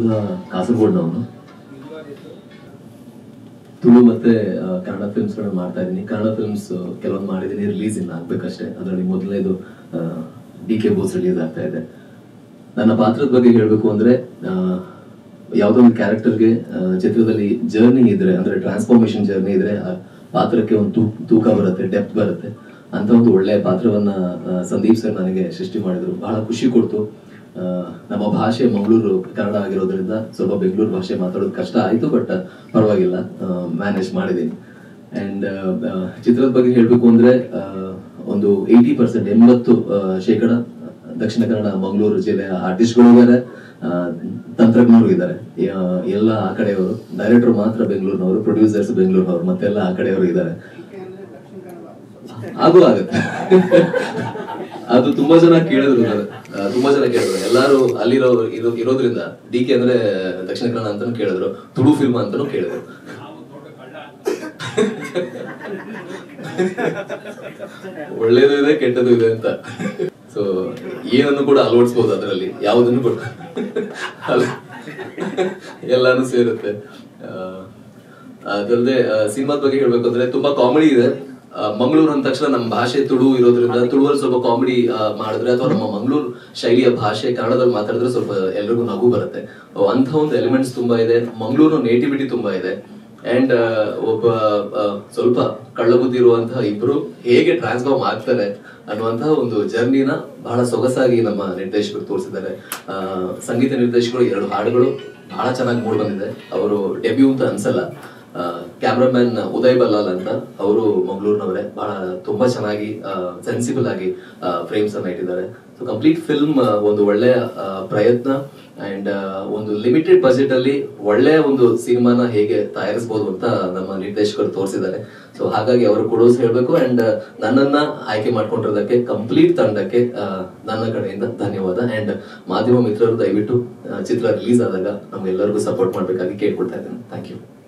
ಮೂಲ ಕಾಸರಗೋಡ್ನವನು ತುಳು ಮತ್ತೆ ಆ, ಕನ್ನಡ ಫಿಲ್ಮ್ಸ್ ಗಳನ್ನ ಮಾಡ್ತಾ ಇದ್ದೀನಿ ಕನ್ನಡ ಫಿಲ್ಮ್ಸ್ ಕೆಲವೊಂದು ಮಾಡಿದ್ದೀನಿ ರಿಲೀಸ್ ಇನ್ನು ಆಗ್ಬೇಕಷ್ಟೇ ಅದರಲ್ಲಿ ಮೊದಲನೇದು ಡಿ ಕೆ ಬೋಸ್ ರಿಲೀಸ್ ಆಗ್ತಾ ಇದೆ ನನ್ನ ಪಾತ್ರದ ಬಗ್ಗೆ ಹೇಳ್ಬೇಕು ಅಂದ್ರೆ ಆ, ಯಾವ್ದೋ ಒಂದು ಕ್ಯಾರೆಕ್ಟರ್ಗೆ ಚಿತ್ರದಲ್ಲಿ ಜರ್ನಿ ಇದ್ರೆ ಅಂದ್ರೆ ಟ್ರಾನ್ಸ್ಫಾರ್ಮೇಶನ್ ಜರ್ನಿ ಇದ್ರೆ ಆ ಪಾತ್ರಕ್ಕೆ ಒಂದು ತೂ ತೂಕ ಬರುತ್ತೆ ಡೆಪ್ತ್ ಬರುತ್ತೆ ಅಂತ ಒಂದು ಒಳ್ಳೆಯ ಪಾತ್ರವನ್ನ ಆ, ಸಂದೀಪ್ ಸರ್ ನನಗೆ ಸೃಷ್ಟಿ ಮಾಡಿದ್ರು ಬಹಳ ಖುಷಿ ಕೊಡ್ತು ಆ, ನಮ್ಮ ಭಾಷೆ ಮಂಗಳೂರು ಕನ್ನಡ ಆಗಿರೋದ್ರಿಂದ ಸ್ವಲ್ಪ ಬೆಂಗಳೂರು ಭಾಷೆ ಮಾತಾಡೋದು ಕಷ್ಟ ಆಯ್ತು ಬಟ್ ಪರವಾಗಿಲ್ಲ ಮ್ಯಾನೇಜ್ ಮಾಡಿದ್ದೀನಿ ಅಂಡ್ ಚಿತ್ರದ ಬಗ್ಗೆ ಹೇಳ್ಬೇಕು ಅಂದ್ರೆ ಆ, ಒಂದು ಏಯ್ಟಿ ಪರ್ಸೆಂಟ್ ಎಂಬತ್ತು ಆ, ಶೇಕಡ ದಕ್ಷಿಣ ಕನ್ನಡ ಮಂಗಳೂರು ಜಿಲ್ಲೆಯ ಆರ್ಟಿಸ್ಟ್ಗಳು ಇದ್ದಾರೆ ತಂತ್ರಜ್ಞರು ಇದ್ದಾರೆ ಯಾ- ಎಲ್ಲ ಆ ಕಡೆಯವರು ಡೈರೆಕ್ಟರ್ ಮಾತ್ರ ಬೆಂಗಳೂರಿನವರು ಪ್ರೊಡ್ಯೂಸರ್ಸ್ ಬೆಂಗಳೂರಿನವರು ಮತ್ತೆಲ್ಲ ಆ ಕಡೆಯವರು ಇದ್ದಾರೆ ಅದು ಆಗುತ್ತೆ ಅದು ತುಂಬಾ ಜನ ಕೇಳಿದ್ರು ನಾನು. ಆ, ತುಂಬಾ ಜನ ಕೇಳಿದ್ರು ಎಲ್ಲಾರು ಅಲ್ಲಿರೋ ಇರೋ ಇರೋದ್ರಿಂದ ಡಿ ಕೆ ಅಂದ್ರೆ ದಕ್ಷಿಣ ಕನ್ನಡ ಅಂತಾನು ಕೇಳಿದ್ರು ತುಳು ಫಿಲ್ಮ್ ಅಂತಾನು ಕೇಳಿದ್ರು ಒಳ್ಳೇದು ಇದೆ ಕೆಟ್ಟದ್ದು ಇದೆ ಅಂತ ಸೊ ಏನನ್ನು ಕೂಡ ಅಳವಡಿಸಬಹುದು ಅದರಲ್ಲಿ ಯಾವುದನ್ನು ಕೂಡ ಅಲ್ಲ- ಎಲ್ಲಾನು ಸೇರುತ್ತೆ ಆ, ಅದಲ್ಲದೆ ಸಿನಿಮಾದ ಬಗ್ಗೆ ಹೇಳ್ಬೇಕು ಅಂದ್ರೆ ತುಂಬಾ ಕಾಮಿಡಿ ಇದೆ ಆ, ಮಂಗಳೂರು ಅಂದ ತಕ್ಷಣ ನಮ್ಮ ಭಾಷೆ ತುಳು ಇರೋದ್ರಿಂದ ತುಳುವಲ್ಲಿ ಸ್ವಲ್ಪ ಕಾಮಿಡಿ ಮಾಡಿದ್ರೆ ಅಥವಾ ನಮ್ಮ ಮಂಗಳೂರು ಶೈಲಿಯ ಭಾಷೆ ಕನ್ನಡದಲ್ಲಿ ಮಾತಾಡಿದ್ರೆ ಸ್ವಲ್ಪ ಎಲ್ರಿಗೂ ನಗು ಬರುತ್ತೆ ಅಂತ ಒಂದು ಎಲಿಮೆಂಟ್ಸ್ ತುಂಬಾ ಇದೆ ಮಂಗಳೂರು ನೇಟಿವಿಟಿ ತುಂಬಾ ಇದೆ ಅಂಡ್ ಒಬ್ಬ ಆ, ಸ್ವಲ್ಪ ಕಳ್ಳಬುದ್ಧಿ ಇರುವಂತಹ ಇಬ್ರು ಹೇಗೆ ಟ್ರಾನ್ಸ್ಫಾರ್ಮ್ ಆಗ್ತಾರೆ ಅನ್ನುವಂತಹ ಒಂದು ಜರ್ನಿನ ಬಹಳ ಸೊಗಸಾಗಿ ನಮ್ಮ ನಿರ್ದೇಶಕರು ತೋರಿಸಿದ್ದಾರೆ ಆ, ಸಂಗೀತ ನಿರ್ದೇಶಕರು ಎರಡು ಹಾಡುಗಳು ಬಹಳ ಚೆನ್ನಾಗಿ ಮೂಡ್ ಬಂದಿದೆ ಅವರು ಡೆಬ್ಯೂ ಅಂತ ಅನ್ಸಲ್ಲ ಕ್ಯಾಮ್ರಾಮನ್ ಉದಯ್ ಬಲ್ಲಾಲ್ ಅಂತ ಅವರು ಮಂಗಳೂರಿನವರೇ ಬಹಳ ತುಂಬಾ ಚೆನ್ನಾಗಿ ಸೆನ್ಸಿಬಲ್ ಆಗಿ ಫ್ರೇಮ್ಸ್ ಅನ್ನ ಇಟ್ಟಿದ್ದಾರೆ ಸೊ ಕಂಪ್ಲೀಟ್ ಫಿಲ್ಮ್ ಒಂದು ಒಳ್ಳೆಯ ಆ, ಪ್ರಯತ್ನ ಅಂಡ್ ಒಂದು ಲಿಮಿಟೆಡ್ ಬಜೆಟ್ ಅಲ್ಲಿ ಒಳ್ಳೆಯ ಒಂದು ಸಿನಿಮಾನ ಹೇಗೆ ತಯಾರಿಸಬಹುದು ಅಂತ ನಮ್ಮ ನಿರ್ದೇಶಕರು ತೋರಿಸಿದ್ದಾರೆ ಸೊ ಹಾಗಾಗಿ ಅವರು ಕೊಡೋಸ್ ಹೇಳ್ಬೇಕು ಅಂಡ್ ನನ್ನನ್ನ ಆಯ್ಕೆ ಮಾಡ್ಕೊಂಡಿರೋದಕ್ಕೆ ಕಂಪ್ಲೀಟ್ ತಂಡಕ್ಕೆ ಆ, ನನ್ನ ಕಡೆಯಿಂದ ಧನ್ಯವಾದ ಅಂಡ್ ಮಾಧ್ಯಮ ಮಿತ್ರರು ದಯವಿಟ್ಟು ಆ, ಚಿತ್ರ ರಿಲೀಸ್ ಆದಾಗ ನಮ್ಗೆಲ್ಲರಿಗೂ ಸಪೋರ್ಟ್ ಮಾಡ್ಬೇಕಾಗಿ ಕೇಳ್ಕೊಳ್ತಾ ಇದ್ದೇನೆ ಥ್ಯಾಂಕ್ ಯು